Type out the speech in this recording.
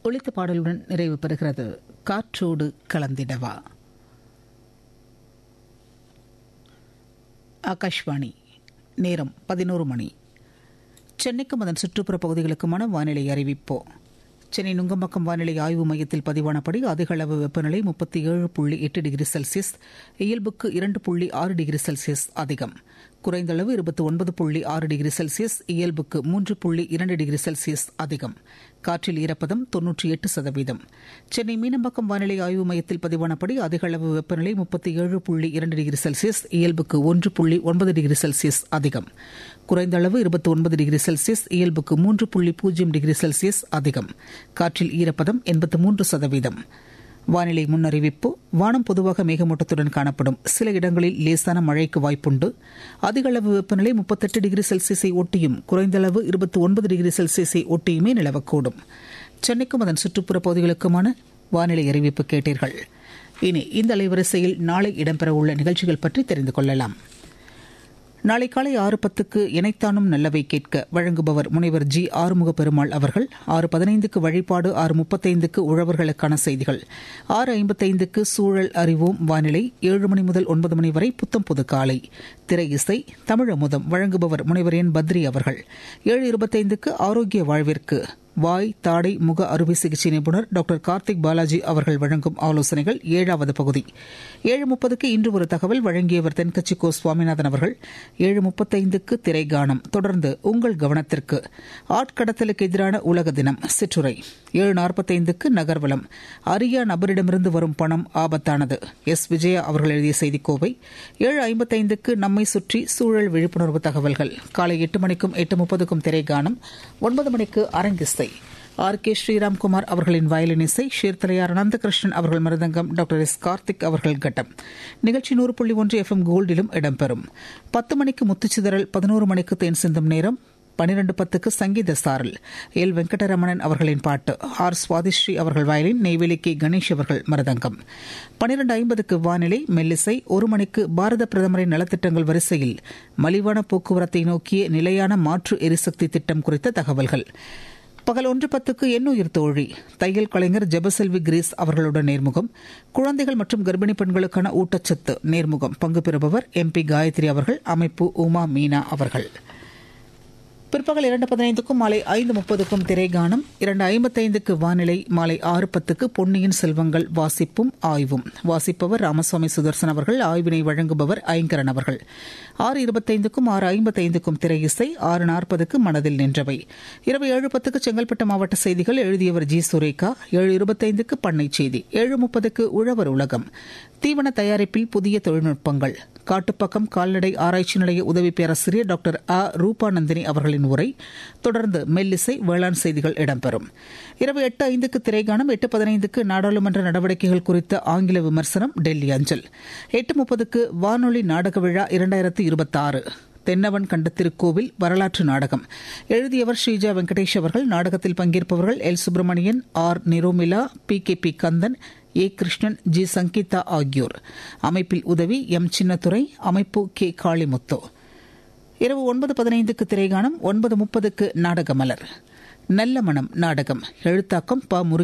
ஒழித்த பாடலுடன் நிறைவு பெறுகிறது காற்றோடு கலந்திடவா ஆகாஷ்வாணி நேரம் பதினோரு மணி சென்னைக்கும் அதன் சுற்றுப்புற பகுதிகளுக்குமான வானிலை அறிவிப்போ சென்னை நுங்கம்பாக்கம் வானிலை ஆய்வு மையத்தில் பதிவானபடி அதிக அளவு வெப்பநிலை முப்பத்தி ஏழு புள்ளி எட்டு டிகிரி செல்சியஸ் இயல்புக்கு இரண்டு புள்ளி ஆறு டிகிரி செல்சியஸ் அதிகம் குறைந்த அளவு இருபத்தி ஒன்பது புள்ளி ஆறு டிகிரி செல்சியஸ் இயல்புக்கு மூன்று புள்ளி இரண்டு டிகிரி செல்சியஸ் அதிகம் காற்றில் ஈரப்பதம் தொன்னூற்றி எட்டு சதவீதம் சென்னை மீனம்பாக்கம் வானிலை ஆய்வு மையத்தில் பதிவானபடி அதிக அளவு வெப்பநிலை முப்பத்தி ஏழு புள்ளி இரண்டு டிகிரி செல்சியஸ் இயல்புக்கு ஒன்று புள்ளி ஒன்பது டிகிரி செல்சியஸ் அதிகம் குறைந்த அளவு இருபத்தி ஒன்பது டிகிரி செல்சியஸ் இயல்புக்கு மூன்று புள்ளி பூஜ்ஜியம் டிகிரி செல்சியஸ் அதிகம் காற்றில் ஈரப்பதம் எண்பத்து மூன்று சதவீதம் வானிலை முன்னறிவிப்பு வானம் பொதுவாக மேகமூட்டத்துடன் காணப்படும் சில இடங்களில் லேசான மழைக்கு வாய்ப்புண்டு அதிக அளவு வெப்பநிலை முப்பத்தெட்டு டிகிரி செல்சியஸை ஒட்டியும் குறைந்த அளவு இருபத்தி ஒன்பது டிகிரி செல்சியஸை ஒட்டியுமே நிலவக்கூடும் சென்னைக்கும் அதன் சுற்றுப்புற பகுதிகளுக்குமான வானிலை அறிவிப்பு கேட்டீர்கள் இனி இந்த அலைவரிசையில் நாளை இடம்பெறவுள்ள நிகழ்ச்சிகள் பற்றி தெரிந்து கொள்ளலாம் நாளை காலை ஆறு பத்துக்கு இணைத்தானும் நல்லவை கேட்க வழங்குபவர் முனைவர் ஜி ஆறுமுக பெருமாள் அவர்கள் ஆறு பதினைந்துக்கு வழிபாடு ஆறு முப்பத்தைந்துக்கு உழவர்களுக்கான செய்திகள் ஆறு ஐம்பத்தைந்துக்கு சூழல் அறிவோம் வானிலை ஏழு மணி முதல் ஒன்பது மணி வரை புத்தம் புது காலை திரை இசை தமிழ் அமுதம் வழங்குபவர் முனைவர் என் பத்ரி அவர்கள் ஏழு இருபத்தைந்துக்கு ஆரோக்கிய வாழ்விற்கு வாய் தாடை முக அறுவை சிகிச்சை நிபுணர் டாக்டர் கார்த்திக் பாலாஜி அவர்கள் வழங்கும் ஆலோசனைகள் ஏழாவது பகுதி ஏழு முப்பதுக்கு இன்று ஒரு தகவல் வழங்கியவர் தென்கட்சி கோ சுவாமிநாதன் அவர்கள் ஏழு முப்பத்தைந்துக்கு திரைகானம் தொடர்ந்து உங்கள் கவனத்திற்கு ஆட்கடத்தலுக்கு எதிரான உலக தினம் சிற்றுரை ஏழு நாற்பத்தைந்துக்கு நகர்வலம் அரியா நபரிடமிருந்து வரும் பணம் ஆபத்தானது எஸ் விஜயா அவர்கள் எழுதிய செய்திக்கோவை ஏழு ஐம்பத்தைந்துக்கு நம்மை சுற்றி சூழல் விழிப்புணர்வு தகவல்கள் காலை எட்டு மணிக்கும் எட்டு முப்பதுக்கும் திரைகானம் ஒன்பது மணிக்கு அரங்கிஸ்தை ஆர் கே ஸ்ரீராம்குமார் அவர்களின் வயலின் இசை ஷீர்தலையார் அனந்தகிருஷ்ணன் அவர்கள் மிருதங்கம் டாக்டர் எஸ் கார்த்திக் அவர்கள் கட்டம் நிகழ்ச்சி நூறு புள்ளி ஒன்று எஃப் எம் கோல்டிலும் இடம்பெறும் பத்து மணிக்கு முத்துச்சிதறல் பதினோரு மணிக்கு தேன் சிந்தும் நேரம் பனிரெண்டு பத்துக்கு சங்கீத சாரல் எல் வெங்கடரமணன் அவர்களின் பாட்டு ஆர் சுவாதிஸ்ரீ அவர்கள் வயலின் நெய்வேலி கே கணேஷ் அவர்கள் மருதங்கம் பனிரெண்டு ஐம்பதுக்கு வானிலை மெல்லிசை ஒரு மணிக்கு பாரத பிரதமரின் நலத்திட்டங்கள் வரிசையில் மலிவான போக்குவரத்தை நோக்கிய நிலையான மாற்று எரிசக்தி திட்டம் குறித்த தகவல்கள் பகல் ஒன்று பத்துக்கு எண்ணுயிர் தோழி தையல் கலைஞர் ஜெபசெல்வி கிரீஸ் அவர்களுடன் நேர்முகம் குழந்தைகள் மற்றும் கர்ப்பிணி பெண்களுக்கான ஊட்டச்சத்து நேர்முகம் பங்கு பெறுபவர் எம்பி காயத்ரி அவர்கள் அமைப்பு உமா மீனா அவர்கள் பிற்பகல் இரண்டு பதினைந்துக்கும் மாலை ஐந்து முப்பதுக்கும் திரைகானம் இரண்டு ஐம்பத்தைந்துக்கு வானிலை மாலை ஆறு பத்துக்கு பொன்னியின் செல்வங்கள் வாசிப்பும் ஆய்வும் வாசிப்பவர் ராமசுவாமி சுதர்சன் அவர்கள் ஆய்வினை வழங்குபவர் ஐங்கரன் அவர்கள் ஆறு இருபத்தைந்துக்கும் ஆறு ஐம்பத்தைந்துக்கும் திரை இசை ஆறு நாற்பதுக்கு மனதில் நின்றவை இரவு ஏழு பத்துக்கு செங்கல்பட்டு மாவட்ட செய்திகள் எழுதியவர் ஜி சுரேகா ஏழு இருபத்தைந்துக்கு பண்ணை செய்தி ஏழு முப்பதுக்கு உழவர் உலகம் தீவன தயாரிப்பில் புதிய தொழில்நுட்பங்கள் காட்டுப்பக்கம் கால்நடை ஆராய்ச்சி நிலைய உதவி பேராசிரியர் டாக்டர் ஆ ரூபாநந்தினி அவர்களின் உரை தொடர்ந்து மெல்லிசை வேளாண் செய்திகள் இடம்பெறும் இரவு எட்டு ஐந்துக்கு திரைகாணம் எட்டு பதினைந்துக்கு நாடாளுமன்ற நடவடிக்கைகள் குறித்த ஆங்கில விமர்சனம் டெல்லி அஞ்சல் எட்டு முப்பதுக்கு வானொலி நாடக விழா இரண்டாயிரத்து இருபத்தாறு தென்னவன் கண்ட திருக்கோவில் வரலாற்று நாடகம் எழுதியவர் ஸ்ரீஜா வெங்கடேஷ் அவர்கள் நாடகத்தில் பங்கேற்பவர்கள் L Subramanian R Niromila P K P Kandan A Krishnan G Sangeetha ஆகியோர் அமைப்பில் உதவி எம் சின்னத்துறை அமைப்பு கே காளிமுத்து இரவு ஒன்பது பதினைந்துக்கு திரைகாணம் ஒன்பது முப்பதுக்கு நாடகமலர் நல்ல மனம் நாடகம் எழுத்தாக்கம் ப முருகன்